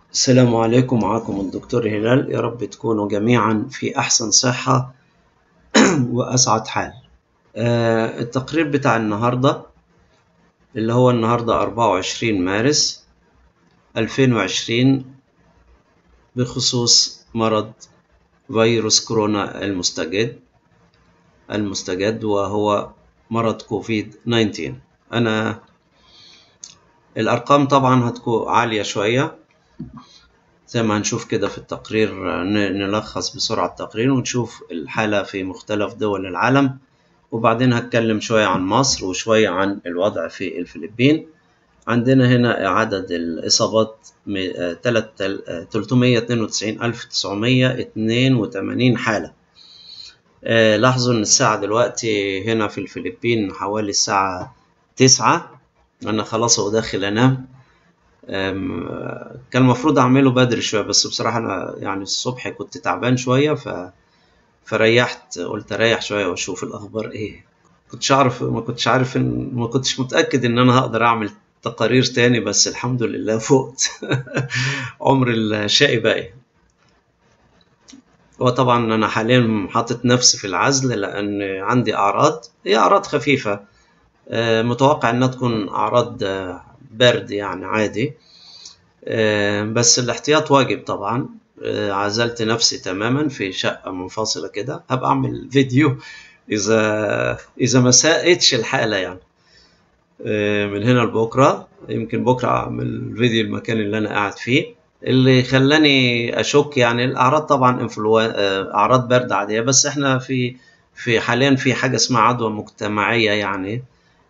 السلام عليكم معكم الدكتور هلال يا رب تكونوا جميعا في أحسن صحة وأسعد حال آه، التقرير بتاع النهاردة اللي هو النهاردة 24 مارس 2020 بخصوص مرض فيروس كورونا المستجد المستجد وهو مرض كوفيد 19 أنا الأرقام طبعا هتكون عالية شوية زي ما هنشوف كده في التقرير نلخص بسرعة التقرير ونشوف الحالة في مختلف دول العالم وبعدين هتكلم شوية عن مصر وشوية عن الوضع في الفلبين عندنا هنا عدد الإصابات 392982 حالة لاحظوا إن الساعة دلوقتي هنا في الفلبين حوالي الساعة تسعة أنا خلاص هو داخل أنام كان المفروض أعمله بدري شوية بس بصراحة أنا يعني الصبح كنت تعبان شوية ف... فريحت قلت أريح شوية وأشوف الأخبار إيه كنتش أعرف ما كنتش عارف إن ما كنتش متأكد إن أنا هقدر أعمل تقارير تاني بس الحمد لله فقت عمر الشقي باقي وطبعا أنا حاليا حاطط نفسي في العزل لأن عندي أعراض هي أعراض خفيفة متوقع إنها تكون أعراض برد يعني عادي بس الاحتياط واجب طبعا عزلت نفسي تماما في شقة منفصلة كده هبقى أعمل فيديو إذا إذا ما ساءتش الحالة يعني من هنا لبكرة يمكن بكرة أعمل فيديو المكان اللي أنا قاعد فيه اللي خلاني أشك يعني الأعراض طبعا انفلو أعراض برد عادية بس إحنا في في حاليا في حاجة اسمها عدوى مجتمعية يعني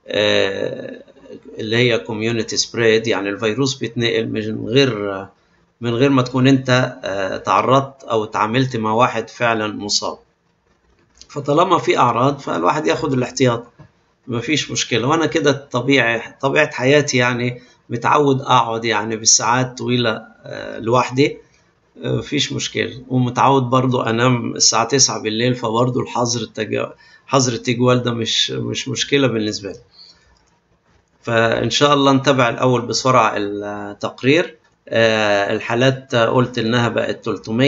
اللي هي كوميونتي سبريد يعني الفيروس بيتنقل من غير من غير ما تكون انت تعرضت او اتعاملت مع واحد فعلا مصاب فطالما في اعراض فالواحد ياخد الاحتياط مفيش مشكله وانا كده طبيعي طبيعه حياتي يعني متعود اقعد يعني بالساعات طويله لوحدي مفيش مشكله ومتعود برضو انام الساعه 9 بالليل فبرضو الحظر التجا... حظر التجوال ده مش مش مشكله بالنسبه لي فإن شاء الله نتابع الأول بسرعة التقرير الحالات قلت إنها بقت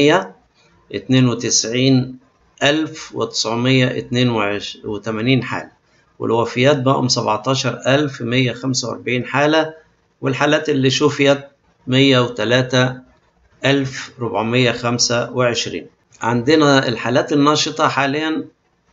392 ألف وتسعمية اتنين وتمانين حالة والوفيات بقوا 17145 حالة والحالات اللي شفيت 103 ألف 425 عندنا الحالات الناشطة حاليا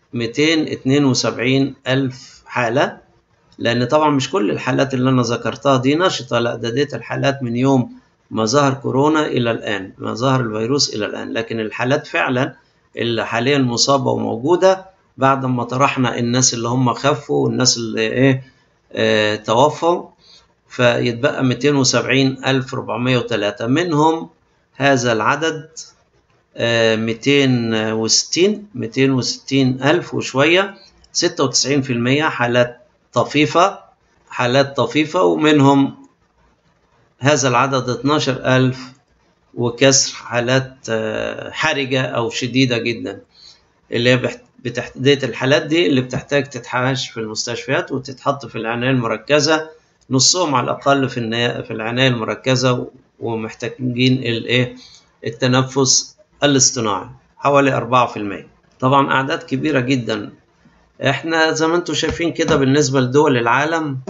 272 ألف حالة لان طبعا مش كل الحالات اللي انا ذكرتها دي نشطه لا ده ديت الحالات من يوم ما ظهر كورونا الى الان ما ظهر الفيروس الى الان لكن الحالات فعلا اللي حاليا مصابه وموجوده بعد ما طرحنا الناس اللي هم خفوا والناس اللي ايه اه توفوا فيتبقى 270403 منهم هذا العدد اه 260 260 ألف وشوية 96% حالات طفيفة حالات طفيفة ومنهم هذا العدد 12 ألف وكسر حالات حرجة أو شديدة جدا اللي هي بتحديد الحالات دي اللي بتحتاج تتحاش في المستشفيات وتتحط في العناية المركزة نصهم على الأقل في في العناية المركزة ومحتاجين الإيه التنفس الاصطناعي حوالي 4% طبعا أعداد كبيرة جدا احنا زي ما انتم شايفين كده بالنسبة لدول العالم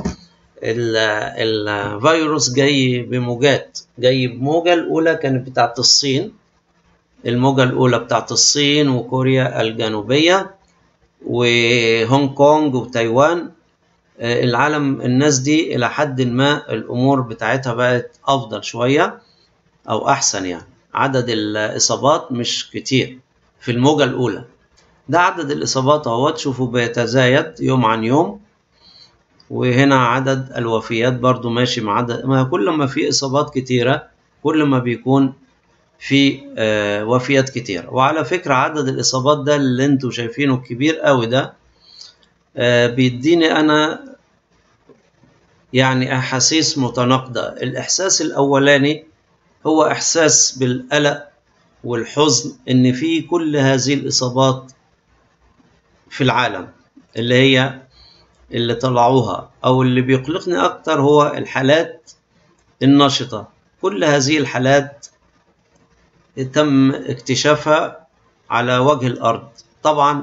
الفيروس جاي بموجات جاي بموجة الأولى كانت بتاعت الصين الموجة الأولى بتاعت الصين وكوريا الجنوبية وهونج كونج وتايوان العالم الناس دي إلى حد ما الأمور بتاعتها بقت أفضل شوية أو أحسن يعني عدد الإصابات مش كتير في الموجة الأولى ده عدد الإصابات اهو تشوفوا بيتزايد يوم عن يوم وهنا عدد الوفيات برضو ماشي مع عدد ما كل ما في إصابات كتيرة كل ما بيكون في آه وفيات كتيرة وعلى فكرة عدد الإصابات ده اللي انتوا شايفينه كبير قوي ده آه بيديني أنا يعني أحاسيس متناقضة الإحساس الأولاني هو إحساس بالقلق والحزن إن في كل هذه الإصابات في العالم اللي هي اللي طلعوها او اللي بيقلقني اكتر هو الحالات النشطة كل هذه الحالات تم اكتشافها على وجه الأرض طبعا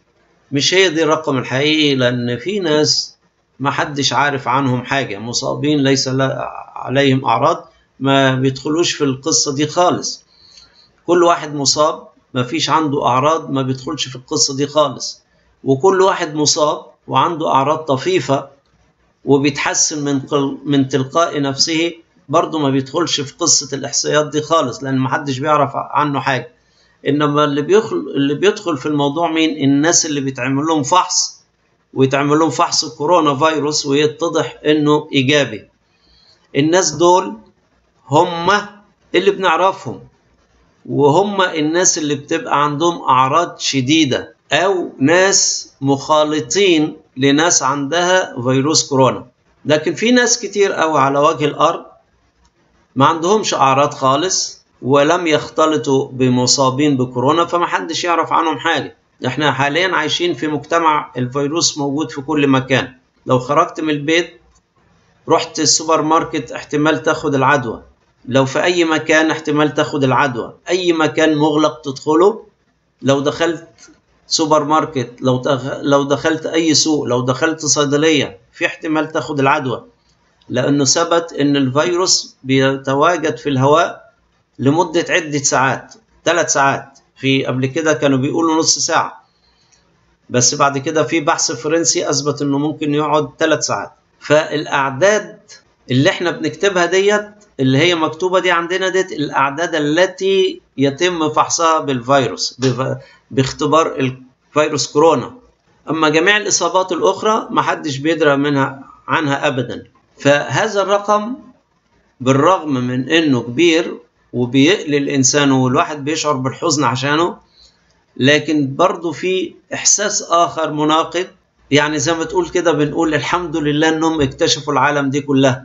مش هي دي الرقم الحقيقي لأن في ناس ما حدش عارف عنهم حاجة مصابين ليس عليهم أعراض ما بيدخلوش في القصة دي خالص كل واحد مصاب ما فيش عنده أعراض ما بيدخلش في القصة دي خالص وكل واحد مصاب وعنده أعراض طفيفة وبيتحسن من من تلقاء نفسه برضه ما بيدخلش في قصة الإحصائيات دي خالص لأن محدش بيعرف عنه حاجة إنما اللي بيدخل اللي بيدخل في الموضوع مين الناس اللي بيتعمل لهم فحص ويتعمل لهم فحص كورونا فيروس ويتضح إنه إيجابي الناس دول هم اللي بنعرفهم وهم الناس اللي بتبقى عندهم أعراض شديدة أو ناس مخالطين لناس عندها فيروس كورونا لكن في ناس كتير قوي على وجه الأرض ما عندهمش أعراض خالص ولم يختلطوا بمصابين بكورونا فما حدش يعرف عنهم حاجة احنا حاليا عايشين في مجتمع الفيروس موجود في كل مكان لو خرجت من البيت رحت السوبر ماركت احتمال تاخد العدوى لو في أي مكان احتمال تاخد العدوى أي مكان مغلق تدخله لو دخلت سوبر ماركت لو لو دخلت أي سوق لو دخلت صيدلية في احتمال تاخد العدوى لأنه ثبت إن الفيروس بيتواجد في الهواء لمدة عدة ساعات ثلاث ساعات في قبل كده كانوا بيقولوا نص ساعة بس بعد كده في بحث فرنسي أثبت إنه ممكن يقعد ثلاث ساعات فالأعداد اللي احنا بنكتبها ديت اللي هي مكتوبة دي عندنا ديت الأعداد التي يتم فحصها بالفيروس باختبار الفيروس كورونا أما جميع الإصابات الأخرى ما حدش بيدرى منها عنها أبدا فهذا الرقم بالرغم من أنه كبير وبيقلي الإنسان والواحد بيشعر بالحزن عشانه لكن برضه في إحساس آخر مناقض يعني زي ما تقول كده بنقول الحمد لله أنهم اكتشفوا العالم دي كلها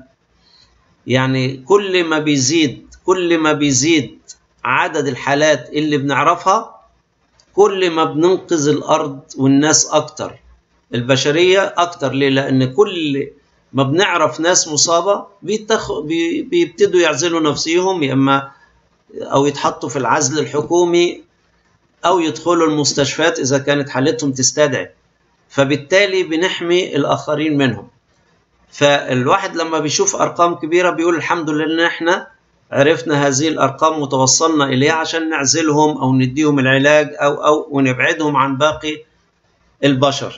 يعني كل ما بيزيد كل ما بيزيد عدد الحالات اللي بنعرفها كل ما بننقذ الارض والناس اكتر البشريه اكتر ليه لان كل ما بنعرف ناس مصابه بيتخ... بي... بيبتدوا يعزلوا نفسيهم يا اما او يتحطوا في العزل الحكومي او يدخلوا المستشفيات اذا كانت حالتهم تستدعي فبالتالي بنحمي الاخرين منهم فالواحد لما بيشوف ارقام كبيره بيقول الحمد لله ان احنا عرفنا هذه الارقام وتوصلنا اليها عشان نعزلهم او نديهم العلاج او او ونبعدهم عن باقي البشر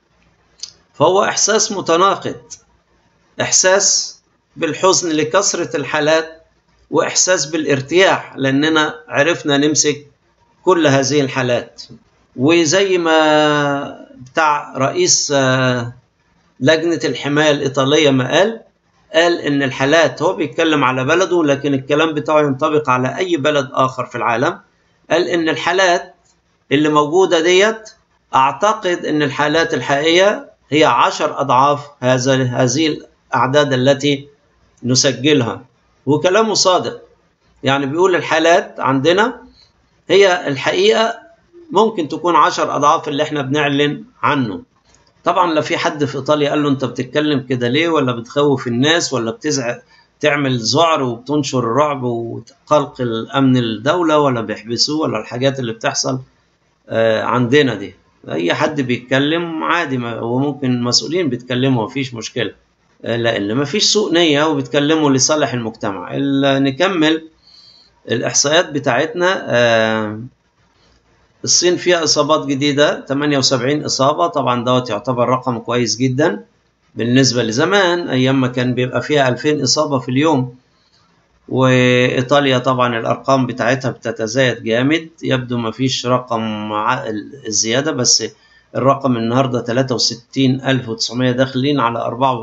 فهو احساس متناقض احساس بالحزن لكثره الحالات واحساس بالارتياح لاننا عرفنا نمسك كل هذه الحالات وزي ما بتاع رئيس لجنة الحماية الإيطالية ما قال قال إن الحالات هو بيتكلم على بلده لكن الكلام بتاعه ينطبق على أي بلد آخر في العالم قال إن الحالات اللي موجودة ديت أعتقد إن الحالات الحقيقية هي عشر أضعاف هذا هذه الأعداد التي نسجلها وكلامه صادق يعني بيقول الحالات عندنا هي الحقيقة ممكن تكون عشر أضعاف اللي احنا بنعلن عنه طبعا لا في حد في ايطاليا قال له انت بتتكلم كده ليه ولا بتخوف الناس ولا بتزعق تعمل ذعر وبتنشر الرعب وقلق الامن الدوله ولا بيحبسوه ولا الحاجات اللي بتحصل عندنا دي اي حد بيتكلم عادي وممكن مسؤولين بيتكلموا مفيش مشكله لان مفيش سوء نيه وبيتكلموا لصالح المجتمع نكمل الاحصائيات بتاعتنا الصين فيها إصابات جديدة 78 إصابة طبعا دوت يعتبر رقم كويس جدا بالنسبة لزمان أيام ما كان بيبقى فيها 2000 إصابة في اليوم وإيطاليا طبعا الأرقام بتاعتها بتتزايد جامد يبدو ما فيش رقم الزيادة بس الرقم النهاردة 63900 داخلين على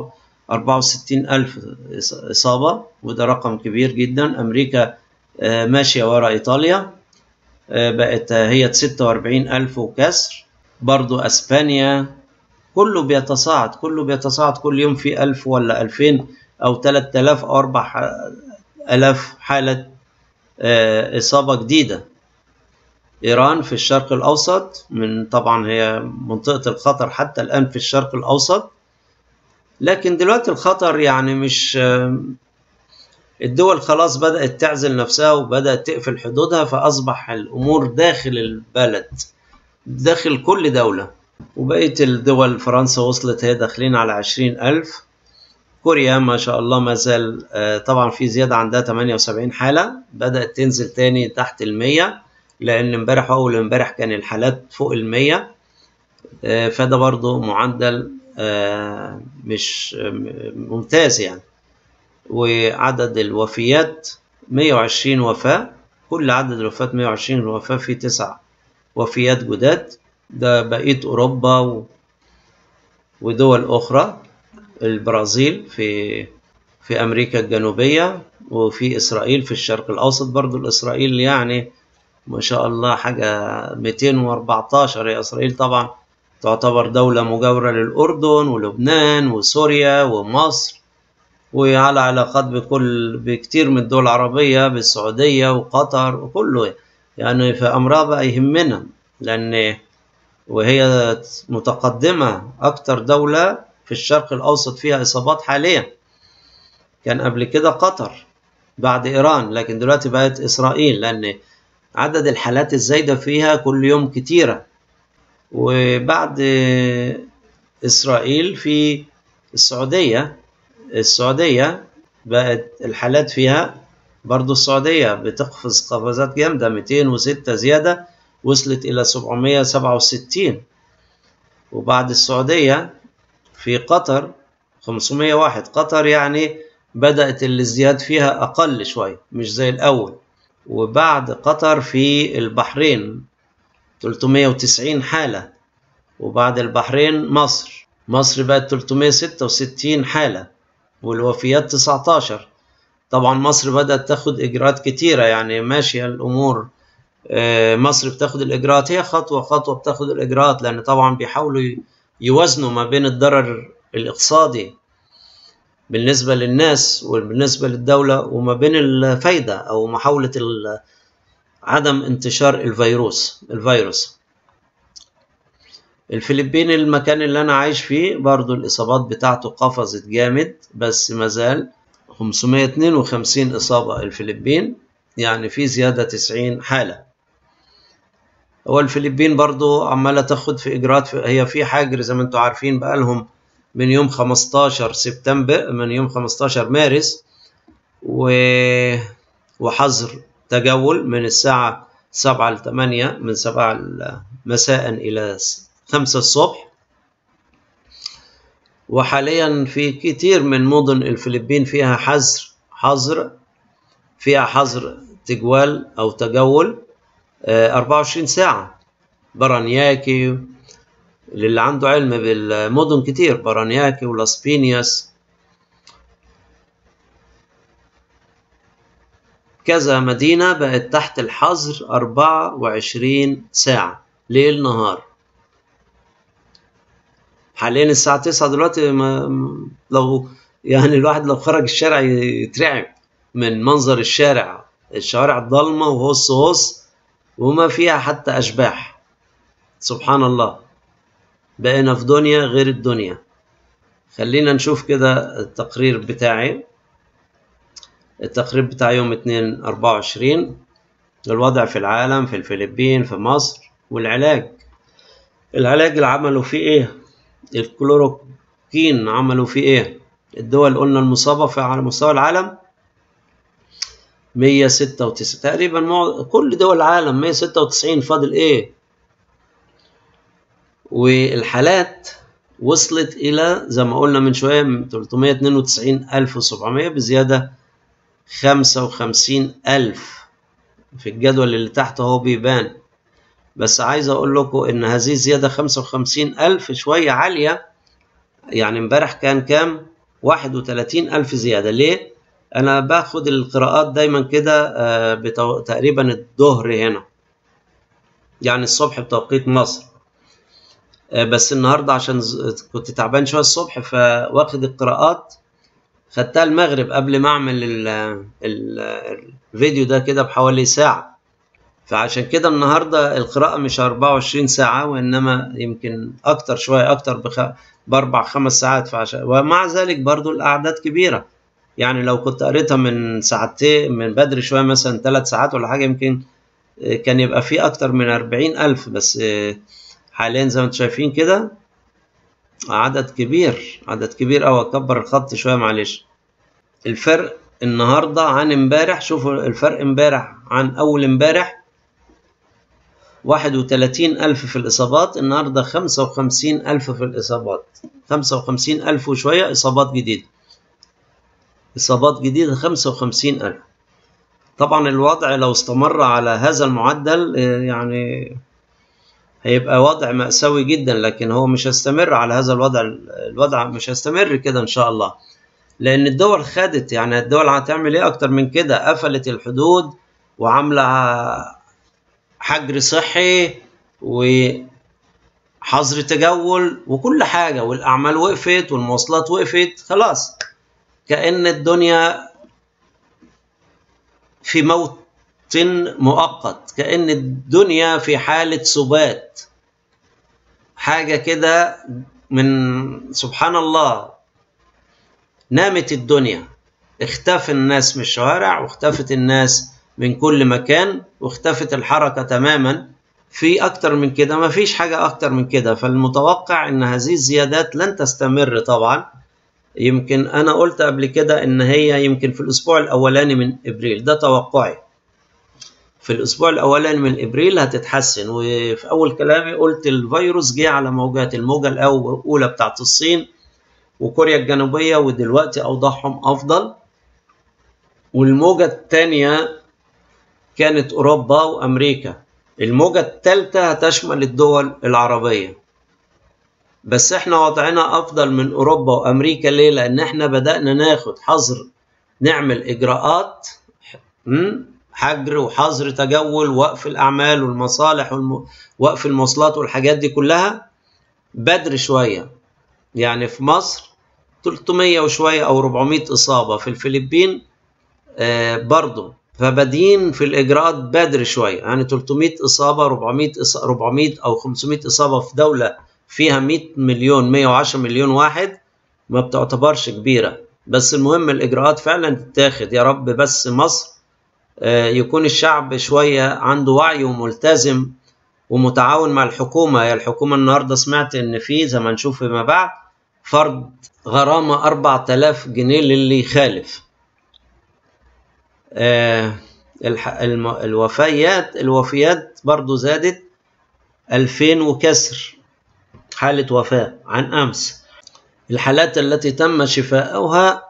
64000 إصابة وده رقم كبير جدا أمريكا ماشية ورا إيطاليا بقت هي 46 ألف وكسر برضو أسبانيا كله بيتصاعد كله بيتصاعد كل يوم في ألف ولا ألفين أو تلات آلاف أو أربع آلاف حالة إصابة جديدة إيران في الشرق الأوسط من طبعا هي منطقة الخطر حتى الآن في الشرق الأوسط لكن دلوقتي الخطر يعني مش الدول خلاص بدأت تعزل نفسها وبدأت تقفل حدودها فأصبح الأمور داخل البلد داخل كل دولة وبقية الدول فرنسا وصلت هي داخلين على عشرين ألف كوريا ما شاء الله ما زال طبعا في زيادة عندها 78 حالة بدأت تنزل تاني تحت المية لأن امبارح أول امبارح كان الحالات فوق المية فده برضو معدل مش ممتاز يعني وعدد الوفيات 120 وفاة كل عدد الوفاة 120 وفاة في تسع وفيات جداد ده بقية أوروبا و... ودول أخرى البرازيل في في أمريكا الجنوبية وفي إسرائيل في الشرق الأوسط برضو الإسرائيل يعني ما شاء الله حاجة 214 يا إسرائيل طبعا تعتبر دولة مجاورة للأردن ولبنان وسوريا ومصر وعلى علاقات بكل بكتير من الدول العربية بالسعودية وقطر وكله يعني في أمرها بقى يهمنا لأن وهي متقدمة أكتر دولة في الشرق الأوسط فيها إصابات حاليا كان قبل كده قطر بعد إيران لكن دلوقتي بقت إسرائيل لأن عدد الحالات الزايدة فيها كل يوم كتيرة وبعد إسرائيل في السعودية السعودية بقت الحالات فيها برضو السعودية بتقفز قفزات جامدة 206 زيادة وصلت إلى 767 وبعد السعودية في قطر 501 قطر يعني بدأت الازدياد فيها أقل شوية مش زي الأول وبعد قطر في البحرين 390 حالة وبعد البحرين مصر مصر بقت 366 حالة والوفيات 19 طبعا مصر بدأت تاخد إجراءات كتيرة يعني ماشية الأمور مصر بتاخد الإجراءات هي خطوة خطوة بتاخد الإجراءات لأن طبعا بيحاولوا يوازنوا ما بين الضرر الاقتصادي بالنسبة للناس وبالنسبة للدولة وما بين الفايدة أو محاولة عدم انتشار الفيروس الفيروس الفلبين المكان اللي أنا عايش فيه برضو الإصابات بتاعته قفزت جامد بس مازال 552 إصابة الفلبين يعني في زيادة 90 حالة هو الفلبين برضو عمالة تاخد في إجراءات في هي في حجر زي ما انتم عارفين بقالهم من يوم 15 سبتمبر من يوم 15 مارس و... وحظر تجول من الساعة 7 ل 8 من 7 مساء إلى 5 الصبح وحاليا في كتير من مدن الفلبين فيها حظر حظر فيها حظر تجوال أو تجول 24 ساعة برانياكي للي عنده علم بالمدن كتير برانياكي ولاسبينياس كذا مدينة بقت تحت الحظر 24 ساعة ليل نهار حاليا الساعة 9 دلوقتي ما لو يعني الواحد لو خرج الشارع يترعب من منظر الشارع الشوارع ضلمة وهص هص وما فيها حتى أشباح سبحان الله بقينا في دنيا غير الدنيا خلينا نشوف كده التقرير بتاعي التقرير بتاع يوم 2 24 الوضع في العالم في الفلبين في مصر والعلاج العلاج اللي عملوا فيه ايه الكلوروكين عملوا فيه ايه الدول قلنا المصابة في على مستوى العالم 196 تقريبا مع... كل دول العالم 196 فاضل ايه والحالات وصلت الى زي ما قلنا من شويه 392700 بزياده 55000 في الجدول اللي تحت اهو بيبان بس عايز اقول لكم ان هذه الزياده 55000 شويه عاليه يعني امبارح كان كام 31000 زياده ليه انا باخد القراءات دايما كده بتو... تقريبا الظهر هنا يعني الصبح بتوقيت مصر بس النهارده عشان كنت تعبان شويه الصبح فواخد القراءات خدتها المغرب قبل ما اعمل ال ال الفيديو ده كده بحوالي ساعه فعشان كده النهارده القراءه مش 24 ساعه وانما يمكن اكتر شويه اكتر بخ... باربع خمس ساعات فعشان ومع ذلك برضو الاعداد كبيره يعني لو كنت قريتها من ساعتين من بدري شوية مثلا ثلاث ساعات ولا حاجة يمكن كان يبقى في أكتر من أربعين ألف بس حاليا زي ما انتم شايفين كده عدد كبير عدد كبير أوي أكبر الخط شوية معلش الفرق النهاردة عن امبارح شوفوا الفرق امبارح عن أول امبارح واحد وتلاتين ألف في الإصابات النهاردة خمسة وخمسين ألف في الإصابات خمسة وخمسين ألف وشوية إصابات جديدة إصابات جديدة خمسة وخمسين ألف طبعا الوضع لو استمر على هذا المعدل يعني هيبقى وضع مأساوي جدا لكن هو مش هيستمر على هذا الوضع الوضع مش هيستمر كده إن شاء الله لأن الدول خدت يعني الدول هتعمل إيه أكتر من كده قفلت الحدود وعاملة حجر صحي وحظر تجول وكل حاجة والأعمال وقفت والمواصلات وقفت خلاص كأن الدنيا في موت مؤقت كأن الدنيا في حالة سبات حاجة كده من سبحان الله نامت الدنيا اختفى الناس من الشوارع واختفت الناس من كل مكان واختفت الحركة تماما في أكتر من كده ما فيش حاجة أكتر من كده فالمتوقع أن هذه الزيادات لن تستمر طبعا يمكن أنا قلت قبل كده أن هي يمكن في الأسبوع الأولاني من إبريل ده توقعي في الأسبوع الأولاني من إبريل هتتحسن وفي أول كلامي قلت الفيروس جه على موجات الموجة الأولى بتاعت الصين وكوريا الجنوبية ودلوقتي أوضاعهم أفضل والموجة الثانية كانت أوروبا وأمريكا الموجة الثالثة هتشمل الدول العربية بس احنا وضعنا أفضل من أوروبا وأمريكا ليه؟ لأن احنا بدأنا ناخد حظر نعمل إجراءات حجر وحظر تجول وقف الأعمال والمصالح والم... وقف المواصلات والحاجات دي كلها بدري شوية يعني في مصر 300 وشوية أو 400 إصابة في الفلبين آه برضو فبادئين في الإجراءات بدري شوية يعني 300 إصابة 400 إصابة 400 أو 500 إصابة في دولة فيها 100 مليون 110 مليون واحد ما بتعتبرش كبيرة بس المهم الإجراءات فعلا تتاخد يا رب بس مصر يكون الشعب شوية عنده وعي وملتزم ومتعاون مع الحكومة يا الحكومة النهاردة سمعت إن في زي ما نشوف فيما بعد فرض غرامة 4000 جنيه للي يخالف آه الوفيات الوفيات برضو زادت 2000 وكسر حالة وفاة عن أمس الحالات التي تم شفاؤها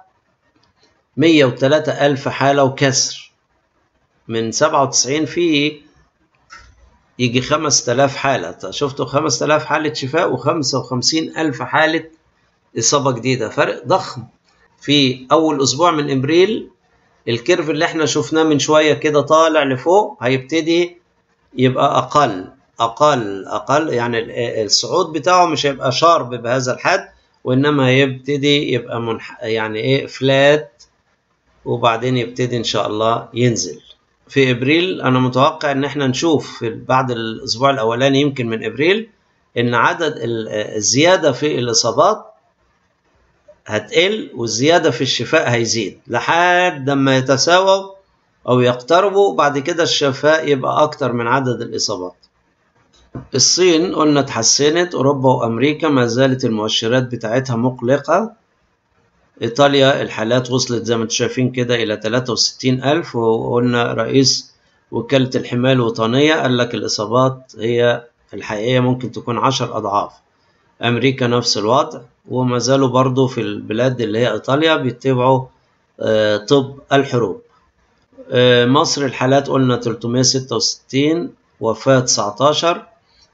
103 ألف حالة وكسر من 97 في يجي 5000 حالة شفتوا 5000 حالة شفاء و55 ألف حالة إصابة جديدة فرق ضخم في أول أسبوع من إبريل الكيرف اللي احنا شفناه من شوية كده طالع لفوق هيبتدي يبقى أقل أقل أقل يعني الصعود بتاعه مش هيبقى شارب بهذا الحد وإنما يبتدي يبقى منح يعني إيه فلات وبعدين يبتدي إن شاء الله ينزل في ابريل انا متوقع ان احنا نشوف في بعد الاسبوع الاولاني يمكن من ابريل ان عدد الزياده في الاصابات هتقل والزياده في الشفاء هيزيد لحد ما يتساووا او يقتربوا بعد كده الشفاء يبقى اكتر من عدد الاصابات الصين قلنا اتحسنت اوروبا وامريكا ما زالت المؤشرات بتاعتها مقلقه إيطاليا الحالات وصلت زي ما انتم شايفين كده إلى 63 ألف وقلنا رئيس وكالة الحماية الوطنية قال لك الإصابات هي الحقيقية ممكن تكون 10 أضعاف أمريكا نفس الوضع وما زالوا برضو في البلاد اللي هي إيطاليا بيتبعوا طب الحروب مصر الحالات قلنا 366 وفاة 19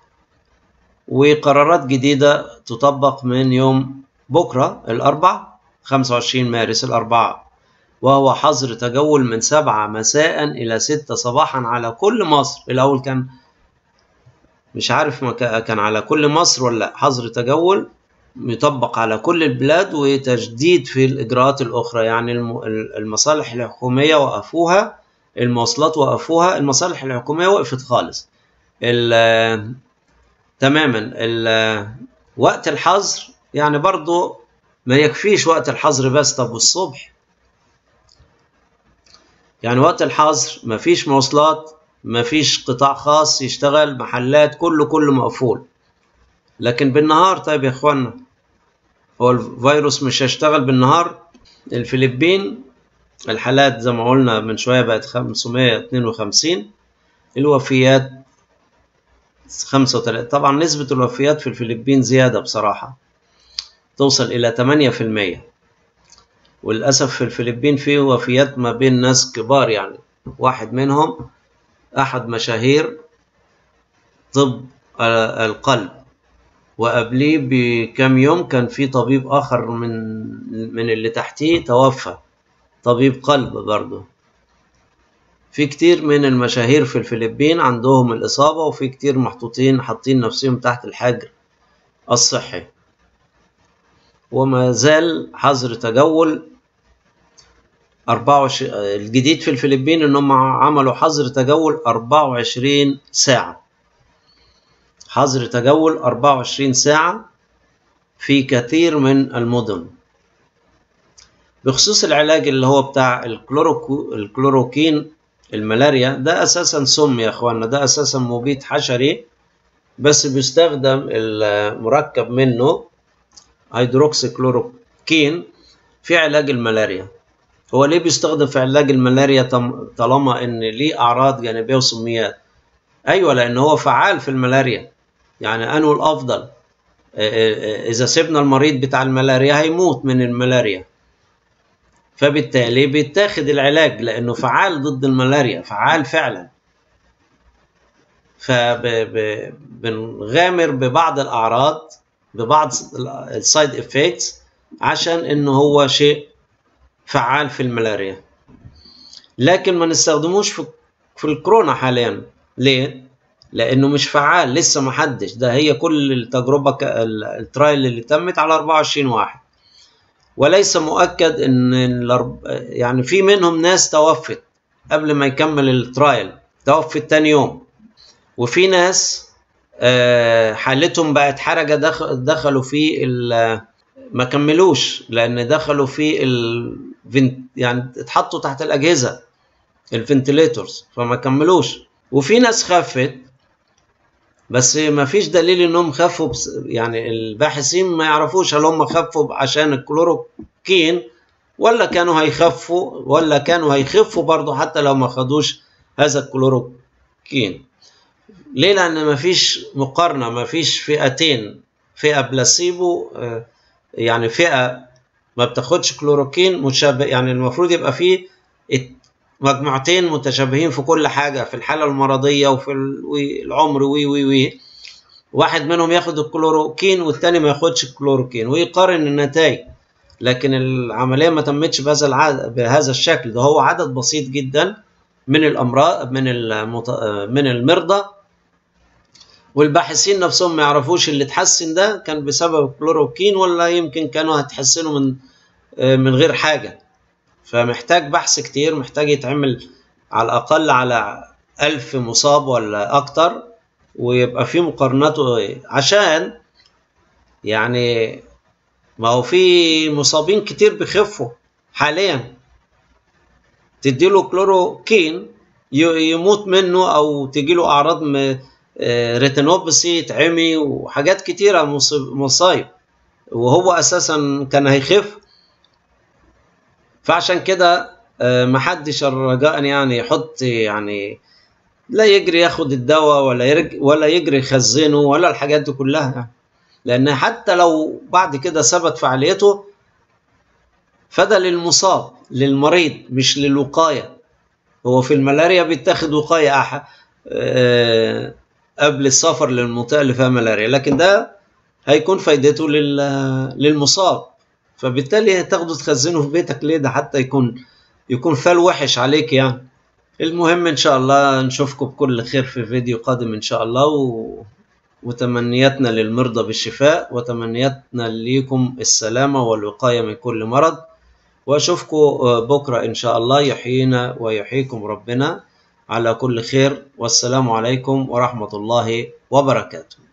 وقرارات جديدة تطبق من يوم بكرة الأربع 25 مارس الأربعاء وهو حظر تجول من سبعة مساء إلى ستة صباحا على كل مصر الأول كان مش عارف كان على كل مصر ولا حظر تجول يطبق على كل البلاد وتجديد في الإجراءات الأخرى يعني المصالح الحكومية وقفوها المواصلات وقفوها المصالح الحكومية وقفت خالص تماما وقت الحظر يعني برضو ما يكفيش وقت الحظر بس طب والصبح يعني وقت الحظر مفيش مواصلات مفيش قطاع خاص يشتغل محلات كله كله مقفول لكن بالنهار طيب يا اخوانا هو الفيروس مش هيشتغل بالنهار الفلبين الحالات زي ما قلنا من شوية بقت 552 الوفيات 35 طبعا نسبة الوفيات في الفلبين زيادة بصراحة توصل إلى 8% وللأسف في الفلبين في وفيات ما بين ناس كبار يعني واحد منهم أحد مشاهير طب القلب وقبليه بكم يوم كان في طبيب آخر من من اللي تحتيه توفى طبيب قلب برضه في كتير من المشاهير في الفلبين عندهم الإصابة وفي كتير محطوطين حاطين نفسهم تحت الحجر الصحي وما زال حظر تجول 24 الجديد في الفلبين انهم عملوا حظر تجول 24 ساعة حظر تجول 24 ساعة في كثير من المدن بخصوص العلاج اللي هو بتاع الكلوروكو الكلوروكين الملاريا ده اساسا سم يا اخوانا ده اساسا مبيد حشري بس بيستخدم المركب منه هيدروكسي كلوروكين في علاج الملاريا هو ليه بيستخدم في علاج الملاريا طالما ان ليه اعراض جانبيه وسميات ايوه لان هو فعال في الملاريا يعني انه الافضل اذا سيبنا المريض بتاع الملاريا هيموت من الملاريا فبالتالي بيتاخد العلاج لانه فعال ضد الملاريا فعال فعلا فبنغامر ببعض الاعراض ببعض السايد افكتس عشان انه هو شيء فعال في الملاريا لكن ما نستخدموش في في الكورونا حاليا ليه لانه مش فعال لسه ما حدش ده هي كل التجربه الترايل اللي تمت على 24 واحد وليس مؤكد ان يعني في منهم ناس توفت قبل ما يكمل الترايل توفت تاني يوم وفي ناس حالتهم بقت حرجه دخلوا في ما كملوش لان دخلوا في ال يعني اتحطوا تحت الاجهزه الفنتليتورز فما كملوش وفي ناس خفت بس ما فيش دليل انهم خفوا بس يعني الباحثين ما يعرفوش هل هم خفوا عشان الكلوروكين ولا كانوا هيخفوا ولا كانوا هيخفوا برضه حتى لو ما خدوش هذا الكلوروكين ليه لان ما فيش مقارنه ما فيش فئتين فئه بلاسيبو يعني فئه ما بتاخدش كلوروكين متشابه يعني المفروض يبقى فيه مجموعتين متشابهين في كل حاجة في الحالة المرضية وفي العمر وي وي وي واحد منهم ياخد الكلوروكين والتاني ما ياخدش الكلوروكين ويقارن النتائج لكن العملية ما تمتش بهذا العدد بهذا الشكل ده هو عدد بسيط جدا من الأمراض من المت... من المرضى والباحثين نفسهم ما يعرفوش اللي اتحسن ده كان بسبب الكلوروكين ولا يمكن كانوا هتحسنوا من من غير حاجة فمحتاج بحث كتير محتاج يتعمل على الأقل على ألف مصاب ولا أكتر ويبقى في مقارنات عشان يعني ما هو في مصابين كتير بيخفوا حاليا تديله كلوروكين يموت منه أو تجيله أعراض ريتينوبسي يتعمي وحاجات كتيرة مصايب وهو أساسا كان هيخف فعشان كده محدش الرجاء يعني يحط يعني لا يجري ياخد الدواء ولا يرج ولا يجري يخزنه ولا الحاجات دي كلها يعني لان حتى لو بعد كده ثبت فعاليته فده للمصاب للمريض مش للوقايه هو في الملاريا بيتاخد وقايه أح... أه... قبل السفر للمنطقه اللي فيها ملاريا لكن ده هيكون فايدته لل... للمصاب فبالتالي تاخده تخزنه في بيتك ليه ده حتى يكون يكون فال وحش عليك يعني المهم ان شاء الله نشوفكم بكل خير في فيديو قادم ان شاء الله و... وتمنياتنا للمرضى بالشفاء وتمنياتنا ليكم السلامة والوقاية من كل مرض واشوفكم بكرة ان شاء الله يحيينا ويحييكم ربنا على كل خير والسلام عليكم ورحمة الله وبركاته